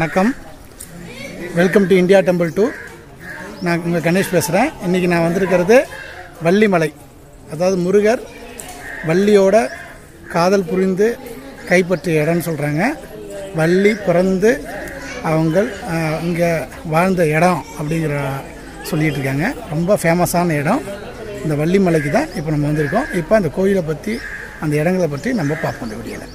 வணக்கம் welcome to India temple too நான் உங்கள் கணேஷ் பேசுகிறேன் இன்றைக்கி நான் வந்திருக்கிறது வள்ளிமலை அதாவது முருகர் வள்ளியோட காதல் புரிந்து கைப்பற்றிய இடம்னு சொல்கிறாங்க வள்ளி பிறந்து அவங்க இங்கே வாழ்ந்த இடம் அப்படிங்கிற சொல்லிகிட்டு இருக்காங்க ரொம்ப ஃபேமஸான இடம் இந்த வள்ளிமலைக்கு தான் இப்போ நம்ம வந்திருக்கோம் இப்போ அந்த கோயிலை பற்றி அந்த இடங்களை பற்றி நம்ம பார்ப்போம் இந்த வீடியோவில்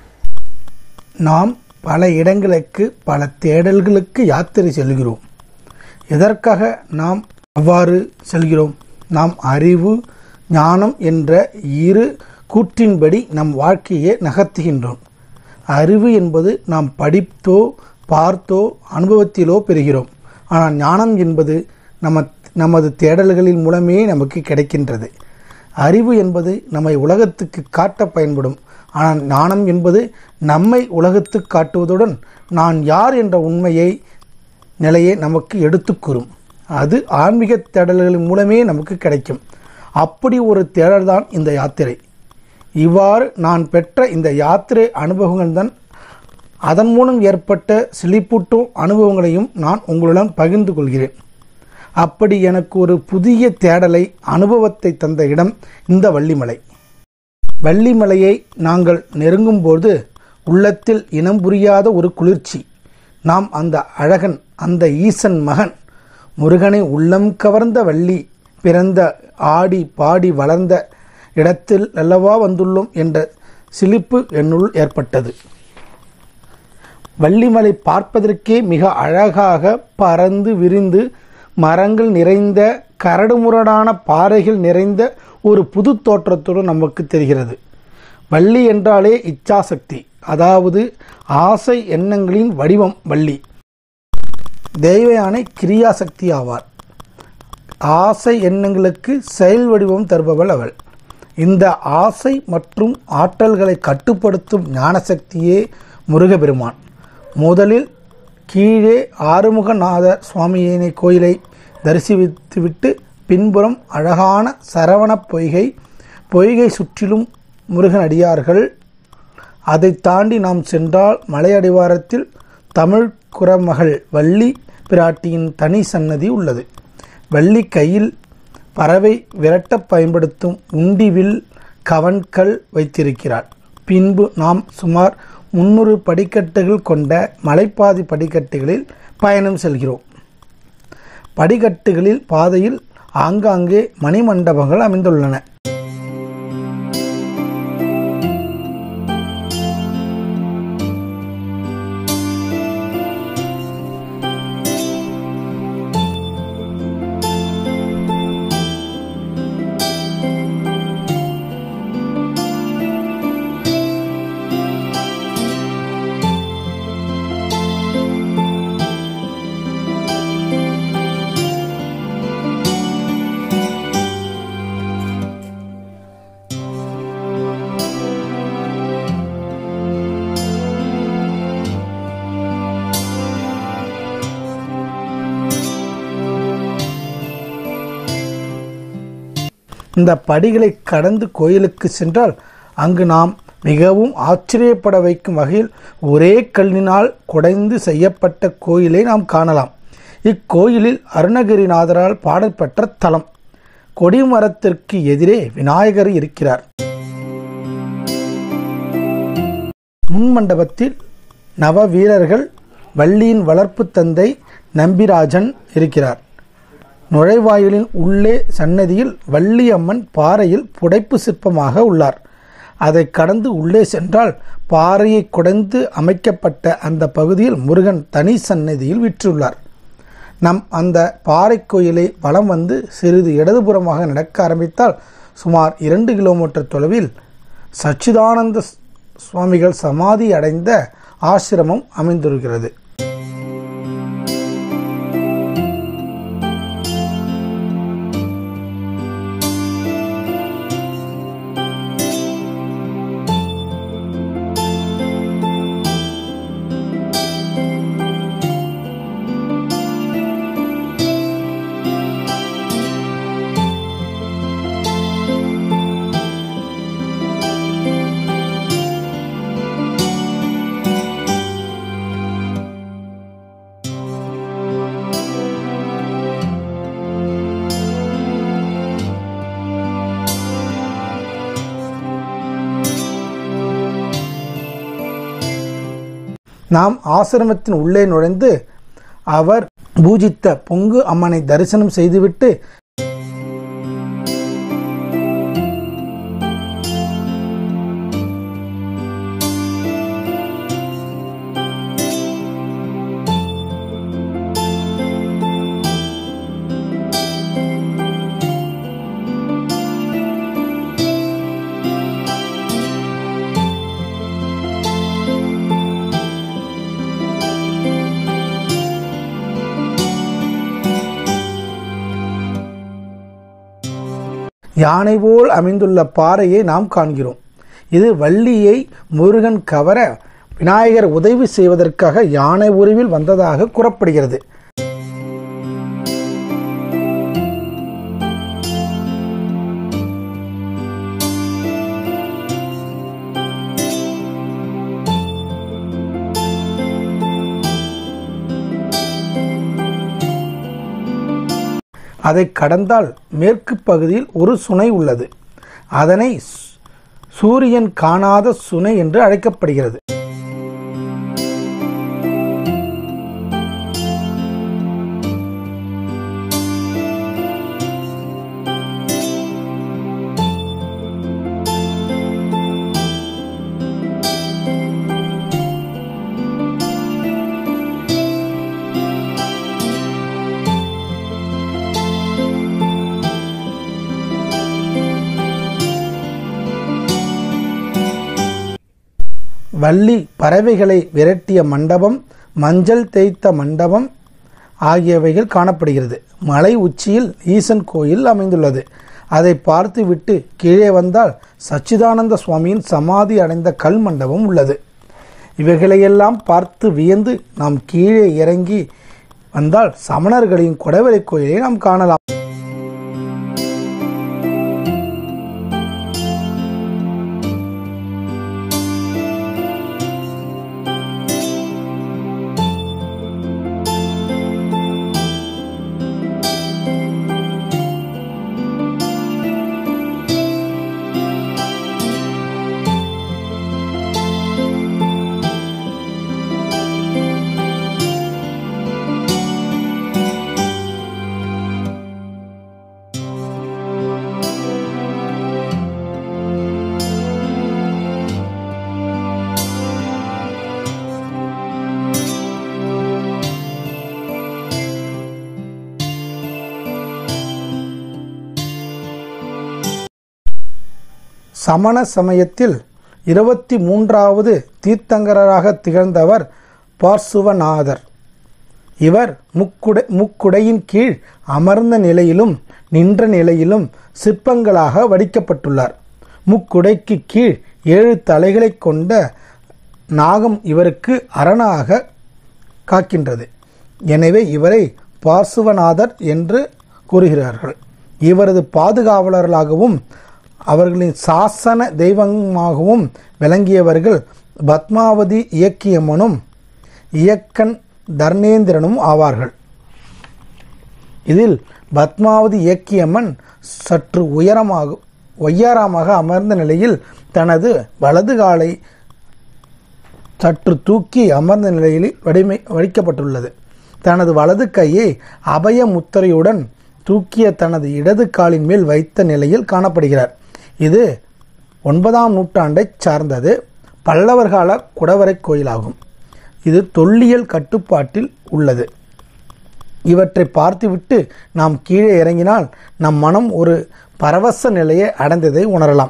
நாம் பல இடங்களுக்கு பல தேடல்களுக்கு யாத்திரை செல்கிறோம் எதற்காக நாம் அவ்வாறு செல்கிறோம் நாம் அறிவு ஞானம் என்ற இரு கூற்றின்படி நம் வாழ்க்கையை நகர்த்துகின்றோம் அறிவு என்பது நாம் படித்தோ பார்த்தோ அனுபவத்திலோ பெறுகிறோம் ஆனால் ஞானம் என்பது நம்ம நமது தேடல்களின் மூலமே நமக்கு கிடைக்கின்றது அறிவு என்பது நம்மை உலகத்துக்கு காட்ட பயன்படும் ஆனால் ஞானம் என்பது நம்மை உலகத்துக்கு காட்டுவதுடன் நான் யார் என்ற உண்மையை நிலையை நமக்கு எடுத்துக் கூறும் அது ஆன்மீக தேடல்களின் மூலமே நமக்கு கிடைக்கும் அப்படி ஒரு தேடல் தான் இந்த யாத்திரை இவ்வாறு நான் பெற்ற இந்த யாத்திரை அனுபவங்கள் தான் அதன் மூலம் ஏற்பட்ட சிலிப்பூட்டும் அனுபவங்களையும் நான் உங்களுடன் பகிர்ந்து கொள்கிறேன் அப்படி எனக்கு ஒரு புதிய தேடலை அனுபவத்தை தந்த இடம் இந்த வள்ளிமலை வள்ளிமலையை நாங்கள் நெருங்கும்போது உள்ளத்தில் இனம் புரியாத ஒரு குளிர்ச்சி நாம் அந்த அழகன் அந்த ஈசன் மகன் முருகனை உள்ளம் கவர்ந்த வள்ளி பிறந்த ஆடி பாடி வளர்ந்த இடத்தில் அல்லவா வந்துள்ளோம் என்ற சிலிப்பு என்னுள் ஏற்பட்டது வள்ளிமலை பார்ப்பதற்கே மிக அழகாக பறந்து விரிந்து மரங்கள் நிறைந்த கரடுமுரடான பாறைகள் நிறைந்த ஒரு புது தோற்றத்தோடு நமக்கு தெரிகிறது வள்ளி என்றாலே இச்சாசக்தி அதாவது ஆசை எண்ணங்களின் வடிவம் வள்ளி தெய்வயானை கிரியாசக்தி ஆவார் ஆசை எண்ணங்களுக்கு செயல் வடிவம் தருபவள் அவள் இந்த ஆசை மற்றும் ஆற்றல்களை கட்டுப்படுத்தும் ஞானசக்தியே முருகபெருமான் முதலில் கீழே ஆறுமுகநாதர் சுவாமியினை கோயிலை தரிசித்துவிட்டு பின்புறம் அழகான சரவண பொய்கை பொய்கை சுற்றிலும் முருகன் அடியார்கள் அதை தாண்டி நாம் சென்றால் மலையடிவாரத்தில் தமிழ் குரமகள் வள்ளி பிராட்டியின் தனி சன்னதி உள்ளது வள்ளி கையில் பறவை விரட்ட பயன்படுத்தும் உண்டிவில் கவன்கள் வைத்திருக்கிறார் பின்பு நாம் சுமார் முன்னூறு படிக்கட்டுகள் கொண்ட மலைப்பாதி படிக்கட்டுகளில் பயணம் செல்கிறோம் படிக்கட்டுகளில் பாதையில் ஆங்காங்கே மணிமண்டபங்கள் அமைந்துள்ளன இந்த படிகளை கடந்து கோயிலுக்கு சென்றால் அங்கு நாம் மிகவும் ஆச்சரியப்பட வைக்கும் வகையில் ஒரே கல்லினால் குடைந்து செய்யப்பட்ட கோயிலை நாம் காணலாம் இக்கோயிலில் அருணகிரிநாதரால் பாடல்பெற்ற தலம் கொடிமரத்திற்கு எதிரே விநாயகர் இருக்கிறார் முன்மண்டபத்தில் நவ வீரர்கள் வள்ளியின் வளர்ப்பு தந்தை நம்பிராஜன் இருக்கிறார் நுழைவாயிலின் உள்ளே சன்னதியில் வள்ளியம்மன் பாறையில் புடைப்பு சிற்பமாக உள்ளார் அதை கடந்து உள்ளே சென்றால் பாறையை குடைந்து அமைக்கப்பட்ட அந்த பகுதியில் முருகன் தனி சன்னதியில் விற்றுள்ளார் நம் அந்த பாறை கோயிலை வலம் வந்து சிறிது இடதுபுறமாக நடக்க ஆரம்பித்தால் சுமார் இரண்டு கிலோமீட்டர் தொலைவில் சச்சிதானந்த சுவாமிகள் சமாதி அடைந்த ஆசிரமம் அமைந்திருக்கிறது நாம் ஆசிரமத்தின் உள்ளே நுழைந்து அவர் பூஜித்த பொங்கு அம்மனை தரிசனம் செய்துவிட்டு யானை போல் அமைந்துள்ள பாறையை நாம் காண்கிறோம் இது வள்ளியை முருகன் கவர விநாயகர் உதவி செய்வதற்காக யானை உருவில் வந்ததாக கூறப்படுகிறது அதை கடந்தால் மேற்கு பகுதியில் ஒரு சுனை உள்ளது அதனை சு- சூரியன் காணாத சுனை என்று அழைக்கப்படுகிறது வள்ளி பறவைகளை விரட்டிய மண்டபம் மஞ்சள் தேய்த்த மண்டபம் ஆகியவைகள் காணப்படுகிறது மலை உச்சியில் ஈசன் கோயில் அமைந்துள்ளது அதை பார்த்துவிட்டு கீழே வந்தால் சச்சிதானந்த சுவாமியின் சமாதி அடைந்த கல் மண்டபம் உள்ளது இவைகளையெல்லாம் பார்த்து வியந்து நாம் கீழே இறங்கி வந்தால் சமணர்களின் கொடவரை கோயிலை நாம் காணலாம் சமண சமயத்தில் இருபத்தி மூன்றாவது தீர்த்தங்கரராக திகழ்ந்தவர் பார்சுவநாதர் இவர் முக்குடை முக்குடையின் கீழ் அமர்ந்த நிலையிலும் நின்ற நிலையிலும் சிற்பங்களாக வடிக்கப்பட்டுள்ளார் முக்குடைக்கு கீழ் ஏழு தலைகளைக் கொண்ட நாகம் இவருக்கு அரணாக காக்கின்றது எனவே இவரை பார்சுவநாதர் என்று கூறுகிறார்கள் இவரது பாதுகாவலர்களாகவும் அவர்களின் சாசன தெய்வமாகவும் விளங்கியவர்கள் பத்மாவதி இயக்கியம்மனும் இயக்கன் தர்ணேந்திரனும் ஆவார்கள் இதில் பத்மாவதி இயக்கியம்மன் சற்று உயரமாக ஒய்யாரமாக அமர்ந்த நிலையில் தனது வலது காலை சற்று தூக்கி அமர்ந்த நிலையில் வடிமை வடிக்கப்பட்டுள்ளது தனது வலது கையை அபய முத்திரையுடன் தூக்கிய தனது இடது காலின் மேல் வைத்த நிலையில் காணப்படுகிறார் இது ஒன்பதாம் நூற்றாண்டைச் சார்ந்தது பல்லவர் கால குடவரை கோயிலாகும் இது தொல்லியல் கட்டுப்பாட்டில் உள்ளது இவற்றை பார்த்துவிட்டு நாம் கீழே இறங்கினால் நம் மனம் ஒரு பரவச நிலையை அடைந்ததை உணரலாம்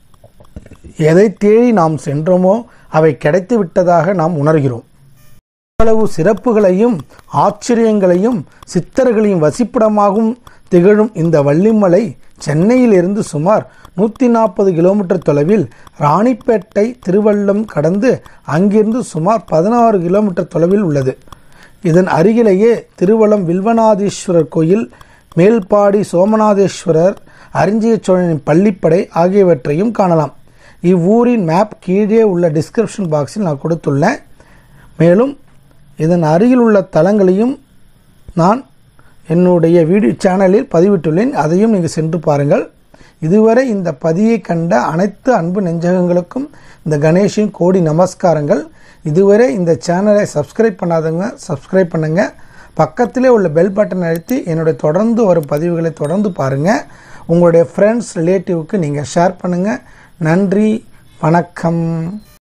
எதை தேடி நாம் சென்றோமோ அவை கிடைத்து விட்டதாக நாம் உணர்கிறோம் இவ்வளவு சிறப்புகளையும் ஆச்சரியங்களையும் சித்தர்களையும் வசிப்பிடமாகவும் திகழும் இந்த வள்ளிமலை சென்னையிலிருந்து சுமார் நூற்றி நாற்பது கிலோமீட்டர் தொலைவில் ராணிப்பேட்டை திருவள்ளம் கடந்து அங்கிருந்து சுமார் பதினாறு கிலோமீட்டர் தொலைவில் உள்ளது இதன் அருகிலேயே திருவள்ளம் வில்வநாதீஸ்வரர் கோயில் மேல்பாடி சோமநாதேஸ்வரர் அரிஞ்சிய சோழனின் பள்ளிப்படை ஆகியவற்றையும் காணலாம் இவ்வூரின் மேப் கீழே உள்ள டிஸ்கிரிப்ஷன் பாக்ஸில் நான் கொடுத்துள்ளேன் மேலும் இதன் அருகில் உள்ள தலங்களையும் நான் என்னுடைய வீடியோ சேனலில் பதிவிட்டுள்ளேன் அதையும் நீங்கள் சென்று பாருங்கள் இதுவரை இந்த பதியை கண்ட அனைத்து அன்பு நெஞ்சகங்களுக்கும் இந்த கணேஷின் கோடி நமஸ்காரங்கள் இதுவரை இந்த சேனலை சப்ஸ்கிரைப் பண்ணாதவங்க சப்ஸ்கிரைப் பண்ணுங்க பக்கத்திலே உள்ள பெல் பட்டன் அழுத்தி என்னுடைய தொடர்ந்து வரும் பதிவுகளை தொடர்ந்து பாருங்கள் உங்களுடைய ஃப்ரெண்ட்ஸ் ரிலேட்டிவ்க்கு நீங்கள் ஷேர் பண்ணுங்கள் நன்றி வணக்கம்